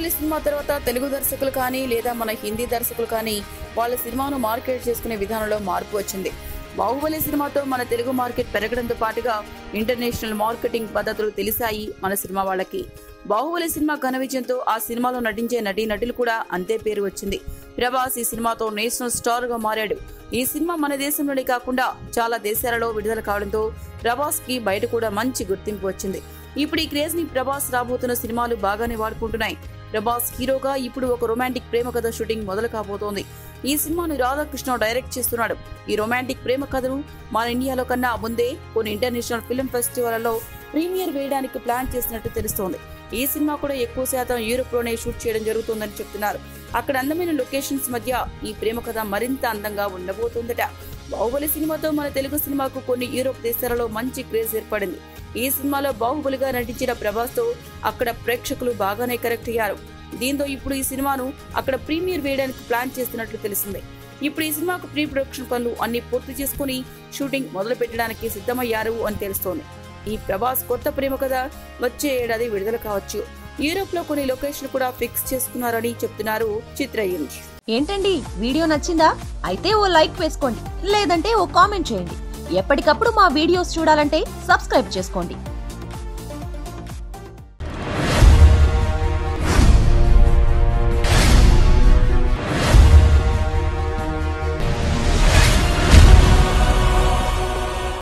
Baahubali cinema తర్వాత తెలుగు దర్శకులు కానీ లేదా మన హిందీ దర్శకులు కానీ వాళ్ళ సినిమాను మార్కెట్ చేసుకునే విధానంలో మార్పు వచ్చింది బాహుబలి సినిమాతో మన తెలుగు మార్కెట్ పెరగడంతో పాటుగా ఇంటర్నేషనల్ మార్కెటింగ్ పద్ధతులు తెలిసాయి మన సినిమా వాళ్ళకి బాహుబలి సినిమా ఘన విజయంతో ఆ సినిమాలో నటించే నటీ నటులు కూడా అంతే పేరు వచ్చింది ప్రభాస్ ఈ సినిమాతో నేషనల్ స్టార్ గా మారాడు ఈ సినిమా మన దేశంలోనే కాకుండా చాలా దేశాలలో విడుదల కావడంతో ప్రభాస్ కి బయట కూడా మంచి గుర్తింపు వచ్చింది ఇప్పుడు ఈ క్రేజ్ ని ప్రభాస్ రాబోతున్న సినిమాలు బాగానే వాడుకుంటున్నాయి ప్రభాస్ హీరోగా ఇప్పుడు ఒక రొమాంటిక్ ప్రేమ కథ షూటింగ్ మొదలు కాబోతోంది ఈ సినిమాను రాధాకృష్ణ డైరెక్ట్ చేస్తున్నాడు ఈ రొమాంటిక్ ప్రేమ కథను మన ఇండియాలో కన్నా ముందే కొన్ని ఇంటర్నేషనల్ ఫిల్మ్ ఫెస్టివల్లో ప్రీమియర్ వేయడానికి ప్లాన్ చేసినట్టు తెలుస్తోంది ఈ సినిమా కూడా ఎక్కువ శాతం యూరోప్ లోనే షూట్ చేయడం జరుగుతుందని చెప్తున్నారు అక్కడ అందమైన లొకేషన్స్ మధ్య ఈ ప్రేమ కథ మరింత అందంగా ఉండబోతుందట బాహుబలి సినిమాతో మన తెలుగు సినిమాకు కొన్ని యూరోప్ దేశాలలో మంచి క్రేజ్ ఏర్పడింది ఈ సినిమాలో బాహుబలిగా నటించిన ప్రభాస్ తో అక్కడ ప్రేక్షకులు బాగానే కరెక్ట్ అయ్యారు దీంతో ఇప్పుడు ఈ సినిమాను అక్కడ ప్రీమియర్ వేయడానికి ప్లాన్ చేస్తున్నట్లు తెలిసింది ఇప్పుడు ఈ సినిమాకు ప్రీ ప్రొడక్షన్ పనులు అన్ని పూర్తి చేసుకుని షూటింగ్ మొదలు పెట్టడానికి సిద్ధమయ్యారు అని తెలుస్తోంది ఈ ప్రభాస్ కొత్త ప్రేమ కథ వచ్చే ఏడాది విడుదల కావచ్చు యూరోప్ లో కొన్ని లొకేషన్ కూడా ఫిక్స్ చేసుకున్నారని చెప్తున్నారు చిత్ర యూనిట్ ఏంటండి వీడియో నచ్చిందా అయితే ఓ లైక్ వేసుకోండి లేదంటే ఓ కామెంట్ చేయండి ఎప్పటికప్పుడు మా వీడియోస్ చూడాలంటే సబ్స్క్రైబ్ చేసుకోండి